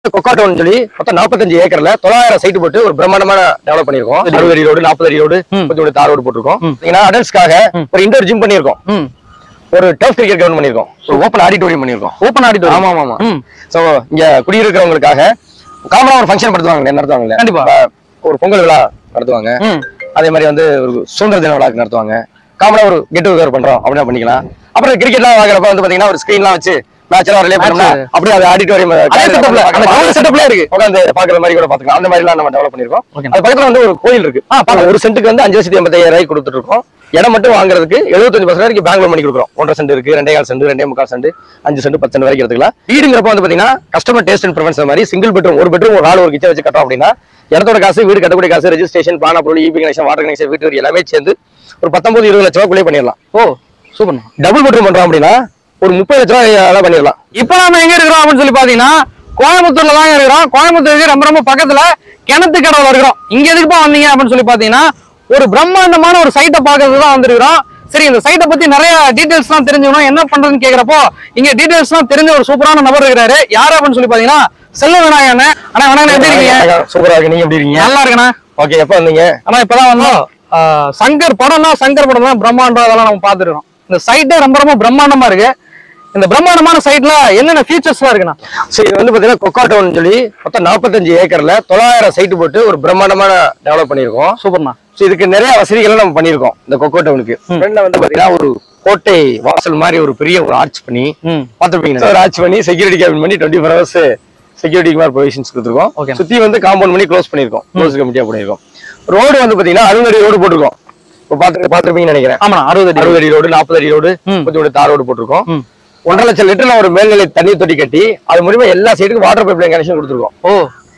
கொக்காட்டோன்னு சொல்லி மொத்தம் நாற்பத்தஞ்சு ஏக்கர்ல தொள்ளாயிரம் சைட் போட்டு ஒரு பிரம்மாண்டமான டெவலப் பண்ணிருக்கோம் அறுபது அடி ரோடு நாற்பது அடி ரோடு ம். கொஞ்சம் தார் ரோடு போட்டிருக்கோம் ம். பாத்தீங்கன்னா அடல்ட்ஸ்க்காக ஒரு இண்டோர் ஜிம் பண்ணிருக்கோம் ம் ஒரு டர்ஃப் கிரிக்கெட் கிரவுண்ட் பண்ணிருக்கோம் ஒரு ஓப்பன் ஆடிட்டோரியம் பண்ணிருக்கோம் ஓப்பன் ஆடிட்டோரியம் ஆமா ஆமா ஆமா ம் சோ இங்க குடியிருக்கிறவங்களுக்காக காமனா ஒரு ஃபங்க்ஷன் நடத்துவாங்க நடத்துவாங்கல்ல கண்டிப்பா. இப்ப ஒரு பொங்கல் விழா நடத்துவாங்க ம் அதே மாதிரி வந்து ஒரு சுதந்திர தின விழாக்கு நடத்துவாங்க காமனா ஒரு கெட் டுகெதர் பண்றோம் அப்படின்னா பண்ணிக்கலாம் அப்புறம் கிரிக்கெட்லாம் வாங்குறப்ப வந்து பாத்தீங்கன்னா ஒரு ஸ்கிரீன்லாம் வச்சு மேட்ச் எல்லாம் ரிலே பண்ணோம்னா Match. அப்படியே அது ஆடிட்டோரியம் அதே செட்டப்ல அந்த கிரவுண்ட் செட்டப்ல இருக்கு உட்காந்து பாக்குற மாதிரி கூட பாத்துக்கலாம் அந்த மாதிரி எல்லாம் நம்ம டெவலப் பண்ணிருக்கோம் Okay. அது பக்கத்துல வந்து ஒரு கோயில் இருக்கு ஆ, பாக்கலாம். ஒரு சென்ட்டுக்கு வந்து அஞ்சு லட்சத்தி எண்பத்தாயிரம் ரூபாய் கொடுத்துட்டு இருக்கோம் இடம் மட்டும் வாங்குறதுக்கு எழுபத்தஞ்சு பர்சன்ட் வரைக்கும் பெங்களூர் பண்ணி கொடுக்குறோம் ஒன்றரை சென்ட் இருக்கு ரெண்டே கால் சென்ட் ரெண்டே முக்கால் சென்ட் அஞ்சு சென்ட் பத்து சென்ட் வரைக்கும் எடுத்துக்கலாம் வீடுங்கிறப்ப வந்து பாத்தீங்கன்னா கஸ்டமர் டேஸ்ட் அண்ட் ப்ரிஃபரன்ஸ் மாதிரி சிங்கிள் பெட்ரூம் ஒரு பெட்ரூம் ஒரு ஆள் ஒரு கிச்சன் வச்சு கட்டோம் அப்படின்னா இடத்தோட காசு வீடு கட்டக்கூடிய காசு registration plan approval EB connection water connection வீட்டு வரி எல்லாமே சேர்ந்து ஒரு பத்தொன்பது இருபது லட்ச ரூபாய்க்குள்ளே பண்ணிடலாம் ஓ சூப்பர் டபுள் பெட்ரூம் பண்றோம் அப்படின்னா ஒரு முப்பது லட்ச ரூபாய் பண்ணிடலாம் இப்போ நாம எங்க இருக்கிறோம் அப்படின்னு சொல்லி பாத்தீங்கன்னா கோயம்புத்தூர்ல தான் இருக்கிறோம் கோயம்புத்தூருக்கு ரொம்ப ரொம்ப பக்கத்துல கிணத்து கடவுல இருக்கிறோம் இங்க எதுக்குப்பா வந்தீங்க அப்படின்னு சொல்லி பாத்தீங்கன்னா ஒரு பிரம்மாண்டமான ஒரு சைட்டை பார்க்கறதுக்கு தான் வந்திருக்கிறோம் சரி இந்த சைட்டை பத்தி நிறைய டீடைல்ஸ் எல்லாம் தெரிஞ்சுக்கணும் என்ன பண்றதுன்னு கேக்குறப்போ இங்க டீடைல்ஸ் எல்லாம் தெரிஞ்ச ஒரு சூப்பரான நபர் இருக்கிறாரு யாரு அப்படின்னு சொல்லி பாத்தீங்கன்னா செல்வ விநாயகன் அண்ணா வணக்கம் எப்படி இருக்கீங்க சூப்பரா இருக்கு நீங்க எப்படி இருக்கீங்க நல்லா இருக்கண்ணா ஓகே எப்ப வந்தீங்க ஆனா இப்பதான் வந்தோம் ஆஹ் சங்கர் படம்னா சங்கர் படம் தான் பிரம்மாண்டம் அதெல்லாம் நம்ம பார்த்துருக்கோம் இந்த சைட்டே ரொம்ப ரொம்ப பிரம்மாண்டமா இருக்கு இந்த பிரம்மாண்டமான சைட்ல என்னென்ன ஃபீச்சர்ஸ்லாம் இருக்குண்ணா சோ இது வந்து பாத்தீங்கன்னா கொக்காட்டோன்னு சொல்லி மொத்தம் நாற்பத்தஞ்சு ஏக்கர்ல தொள்ளாயிரம் சைட் போட்டு ஒரு பிரம்மாண்டமான டெவலப் பண்ணிருக்கோம் சூப்பர்ண்ணா சோ இதுக்கு நிறைய வசதிகளை நம்ம பண்ணிருக்கோம் இந்த கொக்கோ டவுனுக்கு ஃப்ரண்ட்ல வந்து பாத்தீங்கன்னா ஒரு கோட்டை வாசல் மாதிரி ஒரு பெரிய ஒரு ஆர்ச் பண்ணி ம் பாத்துருப்பீங்க ஒரு ஆர்ச் பண்ணி செக்யூரிட்டி கேபின் பண்ணி டுவெண்ட்டி ஃபோர் ஹவர்ஸ் செக்யூரிட்டிக்கு மாதிரி ப்ரொவிஷன்ஸ் Okay. கொடுத்துருக்கோம் சுத்தி வந்து காம்பவுண்ட் பண்ணி க்ளோஸ் பண்ணிருக்கோம் க்ளோஸ் கமிட்டியா பண்ணிருக்கோம் ரோடு வந்து பாத்தீங்கன்னா அறுபது அடி ரோடு போட்டிருக்கோம் இப்போ பாத்து பாத்துருப்பீங்கன்னு நினைக்கிறேன் ஆமாண்ணா அறுபது அடி அறுபது அடி ரோடு நாற்பது அடி ரோடு ம். கொஞ்சம் தார் ரோடு போட்டிருக்கோம் ம் ஒன்றரை லட்சம் லிட்டர்ல ஒரு மேல்நிலை தண்ணி தொட்டி கட்டி அது மூலியமா எல்லா சைடுக்கும் வாட்டர் பைப் லைன் கனெக்ஷன் கொடுத்துருக்கோம் ஓ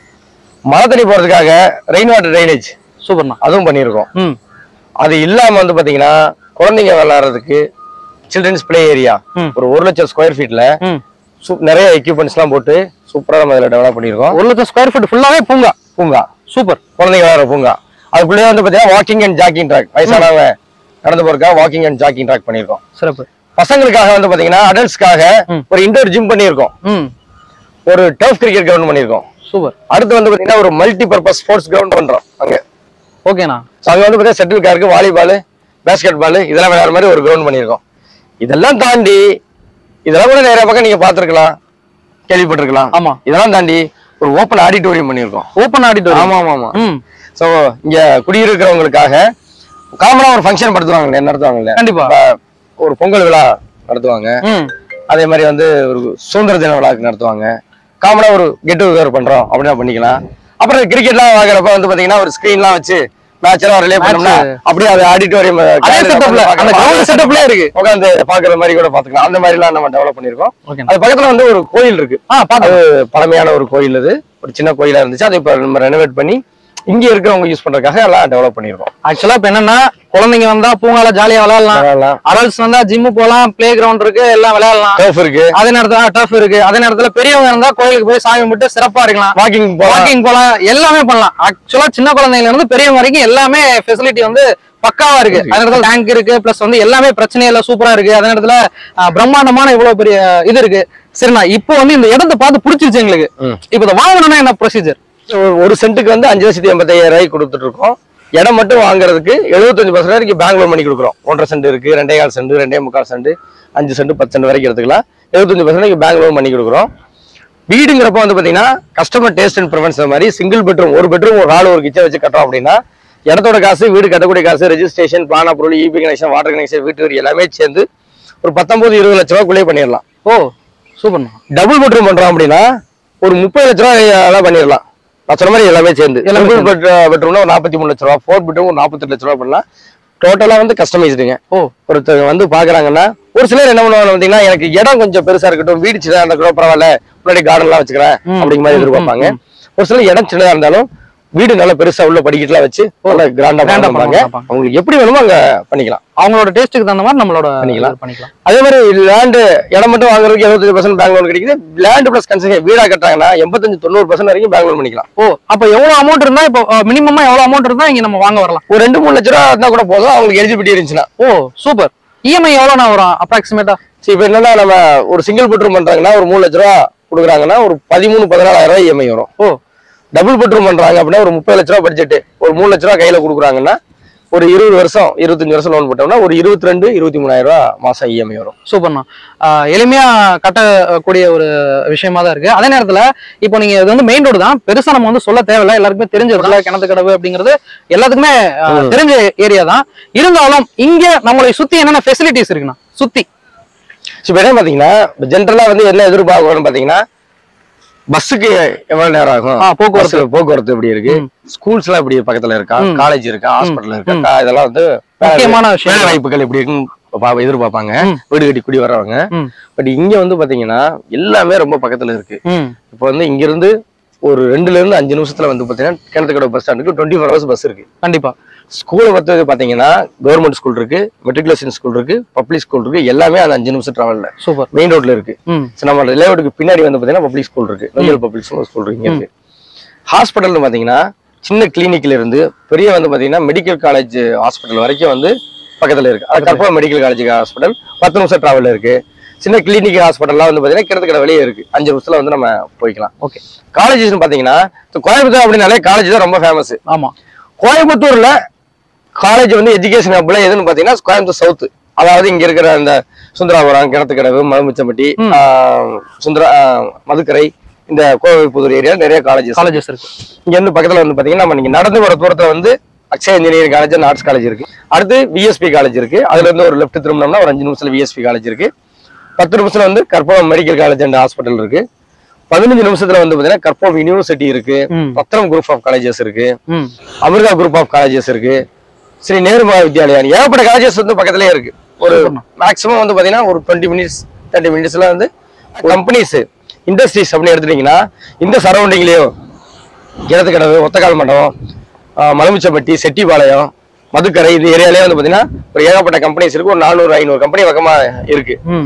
மழை தண்ணி போறதுக்காக ரெயின் வாட்டர் ட்ரைனேஜ் சூப்பர்ண்ணா அதுவும் பண்ணியிருக்கோம் ம் அது இல்லாம வந்து பாத்தீங்கன்னா குழந்தைங்க விளையாடுறதுக்கு சில்ட்ரன்ஸ் பிளே ஏரியா ம். ஒரு ஒரு லட்சம் ஸ்கொயர் ஃபீட்ல ம் நிறைய எக்யூப்மெண்ட்ஸ் எல்லாம் போட்டு சூப்பரா நம்ம இதுல டெவலப் பண்ணியிருக்கோம் ஒரு லட்சம் ஸ்கொயர் ஃபீட் ஃபுல்லாவே பூங்கா பூங்கா சூப்பர் குழந்தைங்க விளையாடுற பூங்கா அதுக்குள்ளே வந்து பாத்தீங்கன்னா வாக்கிங் அண்ட் ஜாக்கிங் ட்ராக் வயசானவங்க நடந்து போறதுக்காக வாக்கிங் அண்ட் ஜாக்கிங் ட்ராக் பண்ணியிருக்கோம் சிறப்பு பசங்களுக்காக வந்து பாத்தீங்கன்னா அடல்ட்ஸ்க்காக ம். ஒரு இண்டோர் ஜிம் பண்ணியிருக்கோம் ம் ஒரு டர்ஃப் கிரிக்கெட் கிரவுண்ட் பண்ணியிருக்கோம் சூப்பர் அடுத்து வந்து பாத்தீங்கன்னா ஒரு மல்டி பர்பஸ் ஸ்போர்ட்ஸ் கிரவுண்ட் பண்றோம் அங்க ஓகேண்ணா So அங்க வந்து பாத்தீங்கன்னா செட்டில் காருக்கு வாலிபால் பேஸ்கெட் பால் இதெல்லாம் விளையாடுற மாதிரி ஒரு கிரவுண்ட் பண்ணியிருக்கோம் இதெல்லாம் தாண்டி இதெல்லாம் கூட நிறைய பக்கம் நீங்க பார்த்திருக்கலாம் கேள்விப்பட்டிருக்கலாம் ஆமா இதெல்லாம் தாண்டி ஒரு ஓப்பன் ஆடிட்டோரியம் பண்ணியிருக்கோம் ஓப்பன் ஆடிட்டோரியம் ஆமா ஆமா ஆமா ம் சோ இங்க குடியிருக்கிறவங்களுக்காக காமனா ஒரு ஃபங்க்ஷன் நடத்துவாங்க நடத்துவாங்கல்ல கண்டிப்பா இப்ப ஒரு பொங்கல் விழா நடத்துவாங்க ம் அதே மாதிரி வந்து ஒரு சுதந்திர தின விழாக்கு நடத்துவாங்க காமனா ஒரு கெட் டுகெதர் பண்றோம் அப்படின்னா பண்ணிக்கலாம் அப்புறம் கிரிக்கெட்லாம் வாங்குறப்ப வந்து பாத்தீங்கன்னா ஒரு ஸ்கிரீன்லாம் வச்சு மேட்ச் எல்லாம் ரிலே பண்ணோம்னா அப்படியே அது ஆடிட்டோரியம் அதே செட்டப்ல அந்த கிரவுண்ட் செட்டப்ல இருக்கு உட்காந்து பாக்குற மாதிரி கூட பாத்துக்கலாம் அந்த மாதிரி எல்லாம் நம்ம டெவலப் பண்ணிருக்கோம் ஓகே அது பக்கத்துல வந்து ஒரு கோயில் இருக்கு ஆ பாத்து அது பழமையான ஒரு கோயில் அது ஒரு சின்ன கோயிலா இருந்துச்சு அதை இப்ப நம்ம ரெனோவேட் பண்ணி இங்க இருக்கிறவங்க யூஸ் பண்றதுக்காக எல்லாம் டெவலப் பண்ணிருக்கோம் ஆக்சுவலா இப்ப என்னன்னா குழந்தைங்க வந்தா பூங்கால ஜாலியா விளையாடலாம் அதெல்லாம் அடல்ட்ஸ் வந்தா ஜிம்மு போலாம் பிளே கிரவுண்ட் இருக்கு எல்லாம் விளையாடலாம் டர்ஃப் இருக்கு அதே நேரத்துல டர்ஃப் இருக்கு அதே நேரத்துல பெரியவங்க இருந்தா கோயிலுக்கு போய் சாமி கும்பிட்டு சிறப்பா இருக்கலாம் வாக்கிங் போலாம் வாக்கிங் போலாம் எல்லாமே பண்ணலாம் ஆக்சுவலா சின்ன குழந்தைங்க இருந்து பெரியவங்க வரைக்கும் எல்லாமே ஃபெசிலிட்டி வந்து பக்காவா இருக்கு அதே நேரத்துல டேங்க் இருக்கு பிளஸ் வந்து எல்லாமே பிரச்சனை இல்ல சூப்பரா இருக்கு அதே நேரத்துல அஹ், பிரம்மாண்டமான இவ்வளவு பெரிய இது இருக்கு சரிண்ணா இப்போ வந்து இந்த இடத்த பார்த்து பிடிச்சிருச்சு எங்களுக்கு ம். இப்போ இதை வாங்கணும்னா என்ன ப்ரொசீஜர் ஒரு- ஒரு சென்ட்டுக்கு வந்து அஞ்சு லட்சத்தி எண்பத்தாயிரம் ரூபாய் கொடுத்துட்டு இருக்கோம் இடம் மட்டும் வாங்குறதுக்கு எழுபத்தஞ்சு பர்சன்ட் வரைக்கும் பெங்களூர் பண்ணி கொடுக்குறோம் ஒன்றரை சென்ட் இருக்கு ரெண்டே கால் சென்ட் ரெண்டே முக்கால் சென்ட் அஞ்சு சென்ட் பத்து சென்ட் வரைக்கும் எடுத்துக்கலாம் எழுபத்தஞ்சு பர்சன்ட் பெங்களூர் பண்ணி கொடுக்குறோம் வீடுங்கிறப்ப வந்து பாத்தீங்கன்னா கஸ்டமர் டேஸ்ட் அண்ட் ப்ரிஃபரன்ஸ் மாதிரி சிங்கிள் பெட்ரூம் ஒரு பெட்ரூம் ஒரு ஆள் ஒரு கிச்சன் வச்சு கட்டுறோம் அப்படின்னா இடத்தோட காசு வீடு கட்டக்கூடிய காசு registration plan approval EB connection water connection வீட்டு வரி எல்லாமே சேர்ந்து ஒரு பத்தொன்பது இருபது லட்ச ரூபாய்க்குள்ளே பண்ணிடலாம் ஓ சூப்பர்ண்ணா டபுள் பெட்ரூம் பண்றோம் அப்படின்னா ஒரு முப்பது லட்ச ரூபாய் எல்லாம் பண்ணிடலாம் நான் சொன்ன மாதிரி எல்லாமே சேர்ந்து எல்லாமே டபுள் பெட்ரூம்னா ஒரு நாற்பத்தி மூணு லட்ச ரூபா ஃபோர் பெட்ரூம் ஒரு நாற்பத்தெட்டு லட்ச ரூபா பண்ணலாம் டோட்டலா வந்து கஸ்டமைஸ்டுங்க ஓ ஒருத்தர் வந்து பாக்குறாங்கன்னா ஒரு சிலர் என்ன பண்ணுவாங்க பாத்தீங்கன்னா எனக்கு இடம் கொஞ்சம் பெருசா இருக்கட்டும் வீடு சின்னதா இருந்தா கூட பரவாயில்ல முன்னாடி கார்டன் எல்லாம் வச்சுக்கிறேன் ம், அப்படிங்கிற மாதிரி ம், எதிர்பார்ப்பாங்க ஒரு சிலர் இடம் சின்னதா இருந்தாலும் வீடு நல்லா பெருசா உள்ள படிக்கட்டுலாம் வச்சு நல்லா கிராண்டா Grand ஆ பண்ணுவாங்க பண்ணுவாங்க. அவங்களுக்கு எப்படி வேணுமோ அங்க பண்ணிக்கலாம் அவங்களோட டேஸ்ட்டுக்கு தகுந்த மாதிரி நம்மளோட பண்ணிக்கலாம். இது பண்ணிக்கலாம் அதே மாதிரி லேண்டு இடம் மட்டும் வாங்குறதுக்கு எழுபத்தஞ்சு பர்சன்ட் பேங்க் லோன் கிடைக்குது லேண்ட் பிளஸ் கன்ஸ்ட்ரக்ஷன் வீடா கட்டுறாங்கன்னா எண்பத்தஞ்சு தொண்ணூறு பர்சன்ட் வரைக்கும் பேங்க் லோன் பண்ணிக்கலாம் ஓ அப்ப எவ்வளவு அமௌண்ட் இருந்தா இப்போ மினிமமா எவ்வளவு அமௌண்ட் இருந்தா இங்க நம்ம வாங்க வரலாம் ஒரு ரெண்டு மூணு லட்ச ரூபா இருந்தா கூட போதும் அவங்களுக்கு எலிஜிபிலிட்டி இருந்துச்சுன்னா ஓ சூப்பர் இஎம்ஐ எவ்வளவு நான் வரும் அப்ராக்சிமேட்டா சரி இப்போ என்னன்னா நம்ம ஒரு சிங்கிள் பெட்ரூம் பண்றாங்கன்னா ஒரு மூணு லட்ச ரூபா கொடுக்குறாங்கன்னா ஒரு பதிமூணு பதினாலாயிரம் ரூபாய் இஎம்ஐ வரும் ஓ டபுள் பெட்ரூம் பண்றாங்க அப்படின்னா ஒரு முப்பது லட்ச ரூபா பட்ஜெட் ஒரு மூணு லட்ச ரூபா கையில கொடுக்குறாங்கன்னா ஒரு இருபது வருஷம் இருபத்தஞ்சு வருஷம் லோன் போட்டோம்னா ஒரு இருபத்தி ரெண்டு இருபத்தி மூணாயிரம் ரூபாய் மாசம் இஎம்ஐ வரும் சூப்பர்ண்ணா ஆஹ் எளிமையா கட்டக்கூடிய ஒரு விஷயமா தான் இருக்கு அதே நேரத்துல இப்போ நீங்க இது வந்து மெயின் ரோடு தான் பெருசா நம்ம வந்து சொல்ல தேவையில்ல எல்லாருக்குமே தெரிஞ்சதுல கிணத்து கடவு அப்படிங்கிறது எல்லாத்துக்குமே ஆஹ், தெரிஞ்ச ஏரியா தான் இருந்தாலும் இங்க நம்மளை சுத்தி என்னென்ன ஃபெசிலிட்டிஸ் இருக்குண்ணா சுத்தி இப்போ என்ன பாத்தீங்கன்னா ஜென்ரலா வந்து என்ன எதிர்பார்க்கணும்னு பாத்தீங்கன்னா பஸ்ஸுக்கு எவ்வளவு நேரம் ஆகும் ஆ, போக்குவரத்து. பஸ்ல போக்குவரத்து எப்படி இருக்கு ம். ஸ்கூல்ஸ் எல்லாம் எப்படி பக்கத்துல இருக்கா ம். காலேஜ் இருக்கா ஹாஸ்பிட்டல் இருக்கா ம். கா- இதெல்லாம் வந்து முக்கியமான விஷயம். வேலை வாய்ப்புகள் எப்படி இருக்குன்னு பா- எதிர்பார்ப்பாங்க ம். வீடு கட்டி குடி வர்றவங்க ம் பட் இங்க வந்து பாத்தீங்கன்னா எல்லாமே ரொம்ப பக்கத்துல இருக்கு ம் இப்போ வந்து இங்க இருந்து ஒரு ரெண்டுல இருந்து அஞ்சு நிமிஷத்துல வந்து பாத்தீங்கன்னா கிணத்துக்கடை பஸ் ஸ்டாண்டுக்கு டுவெண்ட்டி ஃபோர் ஹவர்ஸ் பஸ் இருக்கு கண்டிப்பா ஸ்கூலை பொறுத்தது பாத்தீங்கன்னா கவர்மெண்ட் ஸ்கூல் இருக்கு மெட்ரிகுலேஷன் ஸ்கூல் இருக்கு பப்ளிக் ஸ்கூல் இருக்கு எல்லாமே அந்த அஞ்சு நிமிஷம் டிராவல்ல சூப்பர் மெயின் ரோட்ல இருக்கு ம் So, நம்ம ரிலேவட்டுக்கு பின்னாடி வந்து பாத்தீங்கன்னா பப்ளிக் ஸ்கூல் இருக்கு நொய்யல் பப்ளிக் ஸ்கூல் இருக்கு இங்க இருக்கு ஹாஸ்பிட்டல்னு பாத்தீங்கன்னா சின்ன கிளினிக்ல இருந்து பெரிய வந்து பாத்தீங்கன்னா மெடிக்கல் காலேஜ் ஹாஸ்பிட்டல் வரைக்கும் வந்து பக்கத்துல இருக்கு அது கற்பகம் மெடிக்கல் காலேஜ் ஹாஸ்பிட்டல் பத்து நிமிஷம் டிராவல் இருக்கு சின்ன கிளினிக் ஹாஸ்பிட்டல்லாம் வந்து பாத்தீங்கன்னா கிணத்துக்கடை வெளியே இருக்கு அஞ்சு நிமிஷத்துல வந்து நம்ம போய்க்கலாம் ஓகே காலேஜஸ்னு பாத்தீங்கன்னா இப்ப கோயம்புத்தூர் அப்படின்னாலே காலேஜ் தான் ரொம்ப ஃபேமஸ் ஆமா கோயம்புத்தூர்ல காலேஜ் வந்து எஜுகேஷன் ஹப்ல எதுன்னு பாத்தீங்கன்னா கோயம்புத்தூர் சவுத் அதாவது இங்க இருக்கிற அந்த சுந்தராபுரம் கிணத்துக்கடவு மலமுச்சம்பட்டி ம். ஆஹ், சுந்தர ஆஹ், மதுக்கரை இந்த கோவைப்புதூர் ஏரியா நிறைய காலேஜஸ் காலேஜஸ் இருக்கு இங்க இருந்து பக்கத்துல வந்து பாத்தீங்கன்னா நம்ம நீங்க நடந்து வர தூரத்துல வந்து Akshaya engineering college and arts college இருக்கு அடுத்து விஎஸ்பி காலேஜ் இருக்கு அதுல இருந்து ஒரு லெஃப்ட் திரும்பினோம்னா ஒரு அஞ்சு நிமிஷத்துல விஎஸ்பி காலேஜ் இருக்கு பத்து நிமிஷத்துல வந்து Karpagam medical college and hospital இருக்கு பதினஞ்சு நிமிஷத்துல வந்து பாத்தீங்கன்னா கற்பகம் யூனிவர்சிட்டி இருக்கு ம் பத்திரம் குரூப் ஆஃப் காலேஜஸ் இருக்கு ம் அமிர்தா குரூப் ஆஃப் காலேஜஸ் இருக்கு ஸ்ரீ நேரு வித்யாலயா ஏகப்பட்ட காலேஜஸ் வந்து பக்கத்துலயே இருக்கு ஒரு சூப்பர்ண்ணா. மேக்ஸிமம் வந்து பாத்தீங்கன்னா ஒரு டுவெண்ட்டி மினிட்ஸ் தேர்ட்டி மினிட்ஸ்ல வந்து கம்பெனிஸ் இண்டஸ்ட்ரீஸ் அப்படின்னு எடுத்துட்டீங்கன்னா இந்த சரௌண்டிங்லயும் கிணத்துக்கடவு ஒத்தக்கால் மண்டபம் ஆஹ் மலமுச்சப்பட்டி செட்டிபாளையம் மதுக்கரை இந்த ஏரியாலயே வந்து பாத்தீங்கன்னா ஒரு ஏகப்பட்ட கம்பெனிஸ் இருக்கு ஒரு நானூறு ஐநூறு கம்பெனி பக்கமா இருக்கு ம்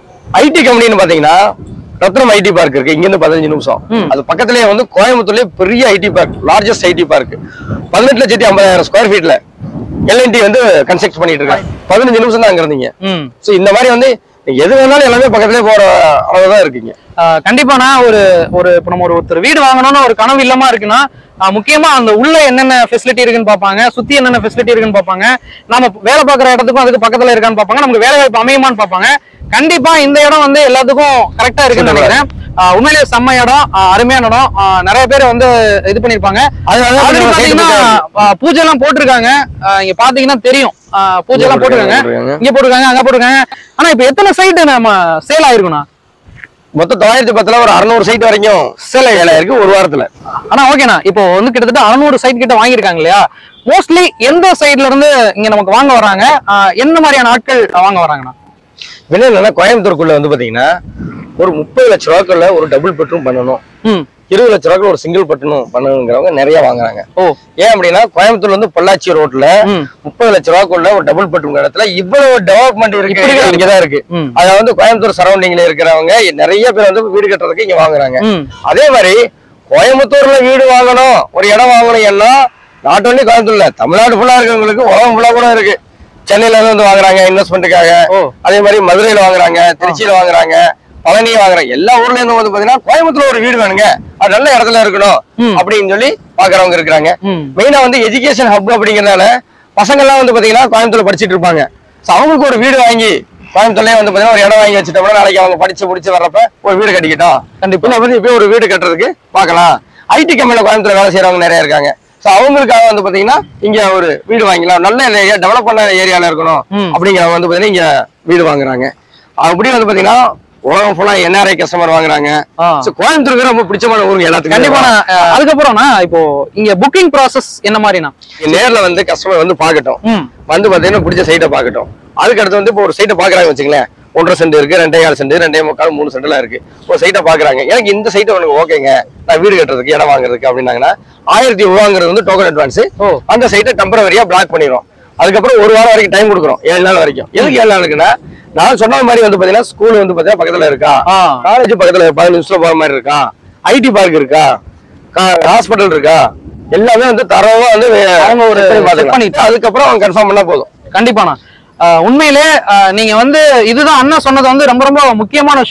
ஐடி கம்பெனின்னு பாத்தீங்கன்னா ரத்னம் ஐடி பார்க் இருக்கு இங்க இருந்து பதினஞ்சு நிமிஷம் ம். அது பக்கத்துலயே வந்து கோயம்புத்தூர்லயே பெரிய IT park largest IT park பதினெட்டு லட்சத்தி ஐம்பதாயிரம் ஸ்கொயர் ஃபீட்ல எல்என்டி வந்து கன்ஸ்ட்ரக்ட் பண்ணிட்டு இருக்காங்க பதினஞ்சு நிமிஷம் தான் அங்க இருந்தீங்க ம் சோ இந்த மாதிரி வந்து நீங்க எது வேணாலும் எல்லாமே பக்கத்துலயே போற அளவுதான் இருக்கீங்க ஆஹ் கண்டிப்பாண்ணா ஒரு ஒரு இப்போ நம்ம ஒரு ஒருத்தர் வீடு வாங்கணும்னு ஒரு கனவு இல்லமா இருக்குன்னா ஆஹ் முக்கியமா அந்த உள்ள என்னென்ன ஃபெசிலிட்டி இருக்குன்னு பார்ப்பாங்க சுத்தி என்னென்ன ஃபெசிலிட்டி இருக்குன்னு பார்ப்பாங்க நம்ம வேலை பார்க்குற இடத்துக்கும் அதுக்கு பக்கத்துல இருக்கான்னு பார்ப்பாங்க நமக்கு வேலை வாய்ப்பு அமையுமான்னு பார்ப்பாங்க கண்டிப்பா இந்த இடம் வந்து எல்லாத்துக்கும் கரெக்டா இருக்குன்னு நினைக்கிறேன் ஆஹ் உண்மையிலேயே செம்ம இடம் ஆஹ் அருமையான இடம் ஆஹ் நிறைய பேர் வந்து இது பண்ணிருப்பாங்க அதனால தான் ஆல்ரெடி நம்ம side பாத்தீங்கன்னா போட்டு ஆஹ் பூஜை எல்லாம் போட்டிருக்காங்க ஆஹ் இங்க பாத்தீங்கன்னா தெரியும் ஆஹ் பூஜை எல்லாம் போட்டிருக்காங்க போட்டிருக்காங்க. இங்க போட்டிருக்காங்க அங்க போட்டிருக்காங்க ஆனா இப்ப எத்தனை சைடு நம்ம சேல் ஆயிருக்குண்ணா மொத்தம் தொள்ளாயிரத்தி பத்துல ஒரு அறுநூறு சைட் வரைக்கும் சேலை வேலை இருக்கு ஒரு வாரத்துல ஆனா ஓகேண்ணா இப்போ வந்து கிட்டத்தட்ட 600 சைட் கிட்ட வாங்கியிருக்காங்க இல்லையா மோஸ்ட்லி எந்த சைடுல இருந்து இங்க நமக்கு வாங்க வராங்க ஆஹ் என்ன மாதிரியான ஆட்கள் வாங்க வராங்கண்ணா என்ன என்னன்னா கோயம்புத்தூருக்குள்ள வந்து பாத்தீங்கன்னா ஒரு முப்பது லட்ச ரூபாய்க்குள்ள ஒரு டபுள் பெட்ரூம் பண்ணணும் ம் இருபது லட்ச ரூபாய்க்குள்ள ஒரு சிங்கிள் பெட்ரூம் பண்ணணுங்கிறவங்க நிறைய வாங்குறாங்க ஓ ஏன் அப்படின்னா கோயம்புத்தூர்ல இருந்து பொள்ளாச்சி ரோட்ல ம் முப்பது லட்ச ரூபாய்க்குள்ள ஒரு டபுள் பெட்ரூம் இடத்துல இவ்வளவு டெவலப்மெண்ட் இப்படி இருக்கு இருக்கு. இங்கதான் இருக்கு ம் அத வந்து கோயம்புத்தூர் சரௌண்டிங்ல இருக்கிறவங்க நிறைய பேர் வந்து வீடு கட்டுறதுக்கு இங்க வாங்குறாங்க ம் அதே மாதிரி கோயம்புத்தூர்ல வீடு வாங்கணும் ஒரு இடம் வாங்கணும் எல்லாம் நாட் ஒன்லி கோயம்புத்தூர்ல தமிழ்நாடு ஃபுல்லா இருக்கவங்களுக்கு உலகம் ஃபுல்லா கூட இருக்கு சென்னையில இருந்து வந்து வாங்குறாங்க இன்வெஸ்ட்மெண்ட்டுக்காக ஓ அதே மாதிரி மதுரையில வாங்குறாங்க திருச்சியில வாங்குறாங்க பழனி வாங்குறாங்க எல்லா ஊர்ல இருந்து வந்து பாத்தீங்கன்னா கோயம்புத்தூர்ல ஒரு வீடு வேணுங்க அது நல்ல இடத்துல இருக்கணும் ம். அப்படின்னு சொல்லி பாக்குறவங்க இருக்கிறாங்க ம் மெயினா வந்து எஜுகேஷன் ஹப் அப்படிங்கறதுனால பசங்க எல்லாம் வந்து பாத்தீங்கன்னா கோயம்புத்தூர்ல படிச்சிட்டு இருப்பாங்க So அவங்களுக்கு ஒரு வீடு வாங்கி கோயம்புத்தூர்லயே வந்து பாத்தீங்கன்னா ஒரு இடம் வாங்கி வச்சுட்டோம்னா நாளைக்கு அவங்க படிச்சு முடிச்சு வர்றப்ப ஒரு வீடு கட்டிக்கிட்டோம் கண்டிப்பா இன்னும் வந்து இப்பயும் ஒரு வீடு கட்டுறதுக்கு பார்க்கலாம் ஐடி கம்பெனில கோயம்புத்தூர் வேலை செய்யறவங்க நிறைய இருக்காங்க சோ அவங்களுக்காக வந்து பாத்தீங்கன்னா இங்க ஒரு வீடு வாங்கிக்கலாம் நல்ல ஏரியா டெவலப் பண்ண ஏரியால இருக்கணும் ம். அப்படிங்கிறவங்க வந்து பாத்தீங்கன்னா இங்க வீடு வாங்குறாங்க அப்படி வந்து பாத்தீங்கன்னா உலகம் ஃபுல்லா என்ஆர்ஐ கஸ்டமர் வாங்குறாங்க ஆ So கோயம்புத்தூருக்கு ரொம்ப பிடிச்சமான ஊருங்க எல்லாத்துக்கும் கண்டிப்பா அதுக்கப்புறம்னா இப்போ இங்க புக்கிங் ப்ராசஸ் என்ன மாதிரிண்ணா நேர்ல வந்து கஸ்டமர் வந்து பார்க்கட்டும் ம் வந்து பாத்தீங்கன்னா பிடிச்ச சைட்டை பார்க்கட்டும் அதுக்கு அடுத்து வந்து இப்போ ஒரு சைட்டை பாக்குறாங்க வச்சுங்களேன் ஒன்றரை சென்ட் இருக்கு ரெண்டே கால் சென்ட் ரெண்டே முக்கால் மூணு சென்ட்லாம் இருக்கு ஒரு சைட்டை பாக்குறாங்க எனக்கு இந்த சைட்டை உனக்கு ஓகேங்க நான் வீடு கட்டுறதுக்கு இடம் வாங்குறதுக்கு அப்படின்னாங்கன்னா ஆயிரத்தி ரூபாங்கிறது வந்து டோக்கன் அட்வான்ஸ் ஓ அந்த சைட்டை டெம்பரவரியா பிளாக் பண்ணிடும் அதுக்கப்புறம் ஒரு வாரம் வரைக்கும் டைம் கொடுக்குறோம் ஏழு நாள் வரைக்கும் எதுக்கு ஏழு நாளுக்குன்னா நான் சொன்ன மாதிரி வந்து பாத்தீங்கன்னா ஸ்கூல் வந்து பாத்தீங்கன்னா பக்கத்துல இருக்கா ஆ காலேஜ் பக்கத்துல பதினஞ்சு நிமிஷத்துல போற மாதிரி இருக்கா ஐடி பார்க் இருக்கா ஹாஸ்பிட்டல் இருக்கா எல்லாமே வந்து தரவா வந்து அவங்க ஒரு check பண்ணி check பார்த்துக்கலாம். பண்ணிட்டு. அதுக்கப்புறம் அவங்க கன்ஃபார்ம் பண்ணா போதும் கண்டிப்பாண்ணா ஆஹ் உண்மையிலே ஆஹ் நீங்க வந்து இதுதான் அண்ணன் சொன்னது வந்து ரொம்ப ரொம்ப முக்கியமான விஷயம்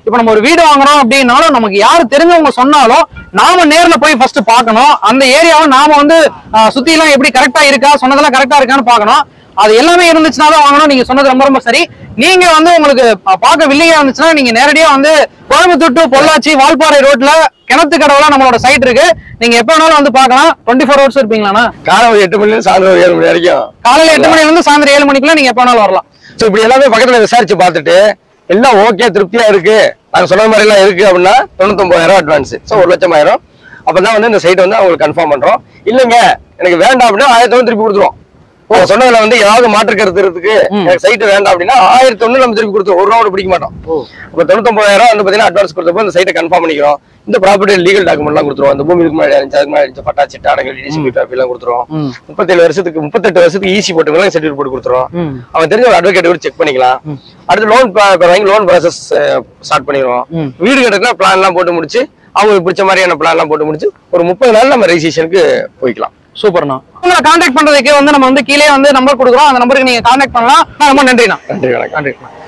இப்போ நம்ம ஒரு வீடு வாங்குறோம் அப்படின்னாலும் நமக்கு யாரு தெரிஞ்சவங்க சொன்னாலும் நாம நேர்ல போய் ஃபர்ஸ்ட் பார்க்கணும் அந்த ஏரியாவை நாம வந்து ஆஹ், சுத்தி எல்லாம் எப்படி கரெக்டா இருக்கா சொன்னதெல்லாம் கரெக்டா இருக்கான்னு பார்க்கணும் அது எல்லாமே இருந்துச்சுன்னா தான் வாங்கணும் நீங்க சொன்னது ரொம்ப ரொம்ப சரி நீங்க வந்து உங்களுக்கு பா- பார்க்க வில்லிங்கா இருந்துச்சுன்னா நீங்க நேரடியா வந்து கோயம்புத்தூர் to பொள்ளாச்சி வால்பாறை ரோட்ல கிணத்து கடவுல நம்மளோட சைட் இருக்கு நீங்க எப்ப வேணாலும் வந்து பார்க்கலாம் டுவெண்ட்டி ஃபோர் ஹவர்ஸ் இருப்பீங்களாண்ணா காலம் எட்டு மணில சாயந்தரம் ஏழு மணி வரைக்கும் காலையில எட்டு மணில இருந்து சாயந்தரம் ஏழு மணிக்குள்ள நீங்க எப்ப வேணாலும் வரலாம் ஸோ இப்படி எல்லாமே பக்கத்துல விசாரிச்சு பார்த்துட்டு எல்லாம் ஓகே திருப்தியா இருக்கு நாங்க சொன்ன மாதிரி எல்லாம் இருக்கு அப்படின்னா தொண்ணூத்தொன்பதாயிரம் அட்வான்ஸ் ஸோ ஒரு லட்சம் ஆயிரம் அப்பதான் வந்து இந்த சைட் வந்து அவங்களுக்கு கன்ஃபார்ம் பண்றோம் இல்லைங்க எனக்கு வேண்டாம் அப்படின்னா ஆயிரத்தி ஒன்று திருப்பி கொடுத்துருவோம் அவங்க சொன்னதுல வந்து ஏதாவது மாற்று கருத்து இருக்கு எனக்கு சைட் வேண்டாம் அப்படின்னா ஆயிரத்தி ஒண்ணு நம்ம திருப்பி கொடுத்துருவோம் ஒரு ரூபா கூட பிடிக்க மாட்டோம் இப்போ தொண்ணூத்தொன்பதாயிரம் வந்து பாத்தீங்கன்னா அட்வான்ஸ் கொடுத்தப்போ இந்த சைட்டை கன்ஃபார்ம் பண்ணிக்கிறோம் இந்த ப்ராப்பர்ட்டி லீகல் டாக்குமெண்ட்லாம் கொடுத்துருவோம் இந்த பூமி இதுக்கு முன்னாடி இருந்துச்சு அதுக்கு முன்னாடி இருந்துச்சு பட்டா சிட்டா அடங்கல் டிசிபி காப்பி எல்லாம் கொடுத்துருவோம் ம். முப்பத்தேழு வருஷத்துக்கு முப்பத்தெட்டு வருஷத்துக்கு ஈசி போட்டுக்கலாம் சர்டிஃபிகேட் போட்டு கொடுத்துருவோம் ம். அவன் தெரிஞ்ச ஒரு அட்வொகேட் கூட செக் பண்ணிக்கலாம் அடுத்து லோன் வாங்கி லோன் ப்ராசஸ் ஸ்டார்ட் பண்ணிடுவோம் ம். வீடு கட்டுறதுனா பிளான் எல்லாம் போட்டு முடிச்சு அவங்களுக்கு பிடிச்ச மாதிரியான பிளான் எல்லாம் போட்டு முடிச்சு ஒரு முப்பது நாள் நம்ம ரெஜிஸ்ட்ரேஷனுக்கு போய்க்கலாம் சூப்பர்ண்ணா உங்களை கான்டாக்ட் பண்றதுக்கு வந்து நம்ம வந்து கீழே வந்து நம்பர் கொடுக்குறோம் அந்த நம்பருக்கு நீங்க கான்டாக்ட் பண்ணலாம் ரொம்ப நன்றிண்ணா நன்றி வணக்கம் நன்றி